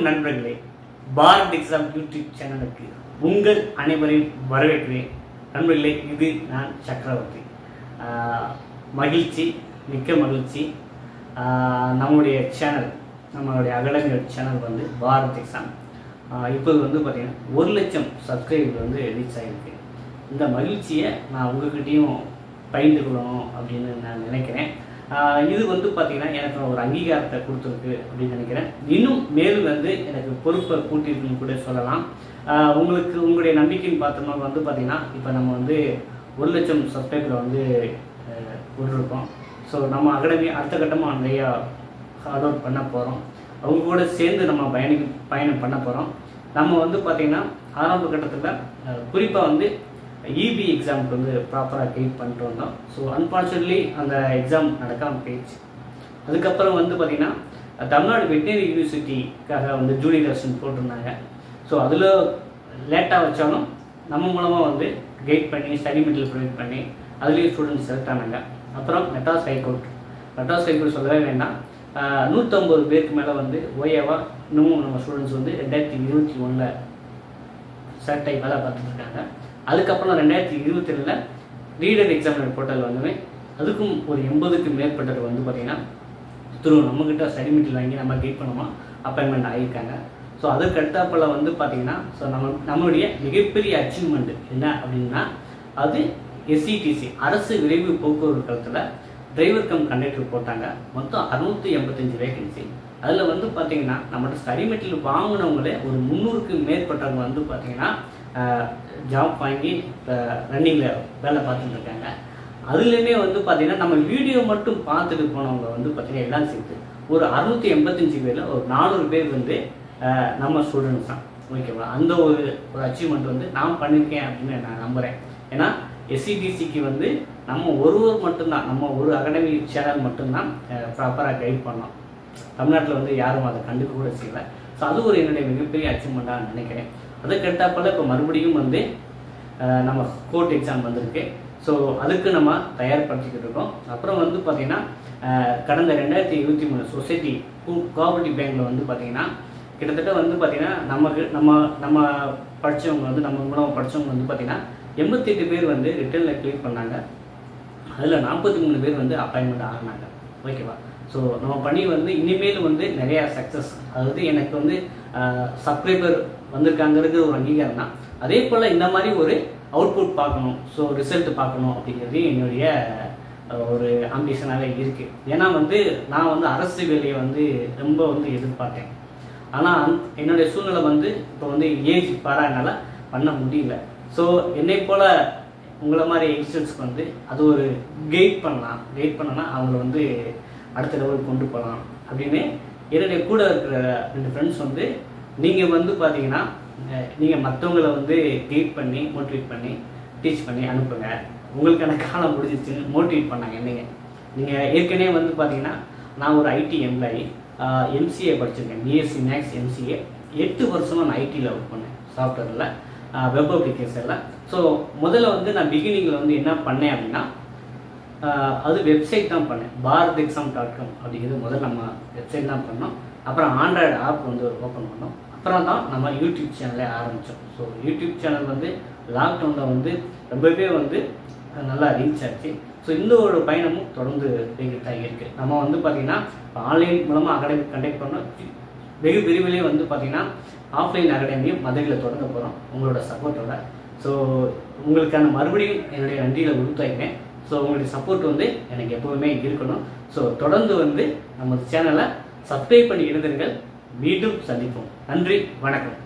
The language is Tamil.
நண்பர்களே பாரத் எக்ஸாம் யூடியூப் சேனலுக்கு உங்கள் அனைவரையும் வரவேற்கிறேன் நண்பர்களே இது நான் சக்கரவர்த்தி ஆஹ் மகிழ்ச்சி மிக்க மகிழ்ச்சி ஆஹ் நம்முடைய சேனல் நம்மளுடைய அகாடமியோட சேனல் வந்து பாரத் எக்ஸாம் இப்போது வந்து பார்த்தீங்கன்னா ஒரு லட்சம் சப்ஸ்கிரைபர் வந்து ரீச் ஆகிருக்கு இந்த மகிழ்ச்சியை நான் உங்ககிட்டயும் பகிர்ந்து கொள்ளணும் அப்படின்னு நான் நினைக்கிறேன் ஆஹ் இது வந்து பார்த்தீங்கன்னா எனக்கு ஒரு அங்கீகாரத்தை கொடுத்துருக்கு அப்படின்னு நினைக்கிறேன் இன்னும் மேலும் வந்து எனக்கு பொறுப்பை கூட்டியிருக்குன்னு கூட சொல்லலாம் ஆஹ் உங்களுக்கு உங்களுடைய நம்பிக்கைன்னு பார்த்தோம்னா வந்து பார்த்தீங்கன்னா இப்போ நம்ம வந்து ஒரு லட்சம் சப்ஸ்கிரைபர் வந்து ஆஹ் விட்டுருக்கோம் ஸோ நம்ம அகாடமி அடுத்த கட்டமாக நிறையா ஹார்ட் ஒர்க் பண்ண போகிறோம் அவங்க கூட சேர்ந்து நம்ம பயணி பயணம் பண்ண போகிறோம் நம்ம வந்து பார்த்திங்கன்னா ஆரம்ப கட்டத்தில் குறிப்பாக வந்து இபி எக்ஸாமுக்கு வந்து ப்ராப்பராக கைட் பண்ணிட்டு வந்தோம் ஸோ அன்ஃபார்ச்சுனேட்லி அந்த எக்ஸாம் நடக்காமல் போயிடுச்சு அதுக்கப்புறம் வந்து பார்த்திங்கன்னா தமிழ்நாடு வெட்டினரி யூனிவர்சிட்டிக்காக வந்து ஜூனியர் லெசன் போட்டிருந்தாங்க ஸோ அதில் லேட்டாக வச்சாலும் நம்ம மூலமாக வந்து கைட் பண்ணி ஸ்டடி மெட்டீரியல் ப்ரொவைட் பண்ணி அதுலேயும் ஸ்டூடெண்ட்ஸ் செலக்ட் ஆனாங்க அப்புறம் மெட்ராஸ் ஹைகோர்ட் மெட்ராஸ் ஹைகோர்ட் சொல்லவே வேண்டாம் ஆஹ் நூற்றம்பது பேருக்கு மேலே வந்து ஓஏவா இன்னமும் நம்ம ஸ்டூடெண்ட்ஸ் வந்து ரெண்டாயிரத்தி இருபத்தி ஒன்றில் செலக்ட் ஆகி வேலை பார்த்துட்டு இருக்காங்க அதுக்கப்புறம் ரெண்டாயிரத்தி இருபத்தி ரெண்டில் ரீடர் எக்ஸாமினர் போர்ட்டல் வந்துமே அதுக்கும் ஒரு எண்பதுக்கு மேற்பட்டவர் வந்து பார்த்தீங்கன்னா திரு நம்மக்கிட்ட ஸ்டடி மெட்டீரியல் வாங்கி நம்ம கைட் பண்ணுமா அப்பாயின்மெண்ட் ஆகியிருக்காங்க ஸோ அதுக்கு அடுத்தாப்பில் வந்து பார்த்தீங்கன்னா ஸோ நம்ம நம்மளுடைய மிகப்பெரிய அச்சீவ்மெண்ட் என்ன அப்படின்னா அது எஸ்சிடிசி அரசு விரைவு போக்குவரத்து கழகத்தில் டிரைவர் கம் கண்டக்டர் போட்டாங்க மொத்தம் அறுநூற்றி எண்பத்தஞ்சு வேகன்சி அதில் வந்து பார்த்தீங்கன்னா நம்மகிட்ட ஸ்டடி மெட்டீரியல் வாங்கினவங்களே ஒரு முந்நூறுக்கு மேற்பட்டவங்க வந்து பார்த்தீங்கன்னா ஜாப் வாங்கி இப்போ ரன்னிங்கில் வேலை பார்த்துட்டு இருக்காங்க அதுலேயுமே வந்து பார்த்தீங்கன்னா நம்ம வீடியோ மட்டும் பார்த்துட்டு போனவங்க வந்து பார்த்தீங்கன்னா எல்லாம் சேர்த்து ஒரு அறுநூற்றி எண்பத்தஞ்சு பேரில் ஒரு நானூறு பேர் வந்து அஹ், நம்ம ஸ்டூடெண்ட்ஸ் தான் ஓகேவா அந்த ஒரு ஒரு அச்சீவ்மெண்ட் வந்து நான் பண்ணியிருக்கேன் அப்படின்னு நான் நம்புகிறேன் ஏன்னா எஸ்சிடிசிக்கு வந்து நம்ம ஒருவர் மட்டும்தான் நம்ம ஒரு அகாடமி சேனல் மட்டும்தான் ப்ராப்பராக கைட் பண்ணோம் தமிழ்நாட்டில் வந்து யாரும் அதை கண்டுக்க கூட செய்யல ஸோ அது ஒரு என்னுடைய மிகப்பெரிய அச்சீவ்மெண்ட்டாக நினைக்கிறேன் அதுக்கு அடுத்தாப்பில் இப்போ மறுபடியும் வந்து அஹ், நம்ம கோர்ட் எக்ஸாம் வந்திருக்கு ஸோ அதுக்கு நம்ம தயார்படுத்திக்கிட்டு இருக்கோம் அப்புறம் வந்து பார்த்திங்கன்னா அஹ், கடந்த ரெண்டாயிரத்தி இருபத்தி மூணு சொசைட்டி கோஆபரேட்டிவ் பேங்க்கில் வந்து பார்த்திங்கன்னா கிட்டத்தட்ட வந்து பார்த்திங்கன்னா நமக்கு நம்ம நம்ம படித்தவங்க வந்து நம்ம மூலம் படித்தவங்க வந்து பார்த்திங்கன்னா எண்பத்தெட்டு பேர் வந்து ரிட்டர்னில் கிளியர் பண்ணாங்க அதில் நாற்பத்தி மூணு பேர் வந்து அப்பாயின்மெண்ட் ஆகினாங்க ஓகேவா ஸோ நம்ம பணி வந்து இனிமேல் வந்து நிறையா சக்ஸஸ் அதாவது எனக்கு வந்து சப்ஸ்கிரைபர் வந்திருக்காங்கிறது ஒரு அங்கீகாரம் தான் அதே போல் இந்த மாதிரி ஒரு அவுட்புட் பார்க்கணும் ஸோ ரிசல்ட் பார்க்கணும் அப்படிங்கிறது என்னுடைய அஹ், ஒரு ஆம்பிஷனாகவே இருக்குது ஏன்னா வந்து நான் வந்து அரசு வேலையை வந்து ரொம்ப வந்து எதிர்பார்த்தேன் ஆனால் என்னுடைய சூழ்நிலை வந்து இப்போ வந்து ஏஜ் பாராதனால பண்ண முடியல ஸோ என்னை போல் உங்களை மாதிரி யங்ஸ்டர்ஸ்க்கு வந்து அது ஒரு கைட் பண்ணலாம் கைட் பண்ணனா அவங்கள வந்து அடுத்த லெவல் கொண்டு போகலாம் அப்படின்னு என்னுடைய கூட இருக்கிற ரெண்டு ஃப்ரெண்ட்ஸ் வந்து நீங்கள் வந்து பார்த்தீங்கன்னா நீங்கள் மற்றவங்கள வந்து கைட் பண்ணி மோட்டிவேட் பண்ணி டீச் பண்ணி அனுப்புங்க உங்களுக்கான காலம் முடிஞ்சிச்சுன்னு மோட்டிவேட் பண்ணாங்க என்னைய நீங்கள் ஏற்கனவே வந்து பார்த்தீங்கன்னா நான் ஒரு ஐடி எம்ப்ளாயி எம்சிஏ படிச்சிருக்கேன் பிஎஸ்சி மேக்ஸ் எம்சிஏ எட்டு வருஷமாக நான் ஐடியில் ஒர்க் பண்ணேன் சாஃப்ட்வேரில் வெப் அப்ளிகேஷனில் ஸோ முதல்ல வந்து நான் பிகினிங்கில் வந்து என்ன பண்ணேன் அப்படின்னா ஆஹ் அது வெப்சைட் தான் பண்ணேன் பாரத் எக்ஸாம் டாட் காம் அப்படிங்கிறது முதல்ல நம்ம வெப்சைட் தான் பண்ணோம் அப்புறம் ஆண்ட்ராய்டு ஆப் வந்து ஓப்பன் பண்ணோம் அப்புறம் தான் நம்ம யூடியூப் சேனலே ஆரம்பித்தோம் ஸோ யூடியூப் சேனல் வந்து லாக்டவுனில் வந்து ரொம்பவே வந்து நல்லா ரீச் ஆச்சு ஸோ இந்த ஒரு பயணமும் தொடர்ந்து போய்கிட்டு தான் இருக்குது நம்ம வந்து பார்த்திங்கன்னா ஆன்லைன் மூலமாக அகாடமி கண்டக்ட் பண்ணோம் வெகு விரைவிலே வந்து பார்த்திங்கன்னா ஆஃப்லைன் அகாடமியும் மதுரையில் தொடங்க போகிறோம் உங்களோட சப்போர்ட்டோட ஸோ உங்களுக்கான மறுபடியும் என்னுடைய நன்றியில் உறுத்தாக்கிறேன் ஸோ உங்களுடைய சப்போர்ட் வந்து எனக்கு எப்போவுமே இருக்கணும் ஸோ தொடர்ந்து வந்து நம்ம சேனலை சப்ஸ்கிரைப் பண்ணி இருந்திருங்கள் மீண்டும் சந்திப்போம் நன்றி வணக்கம்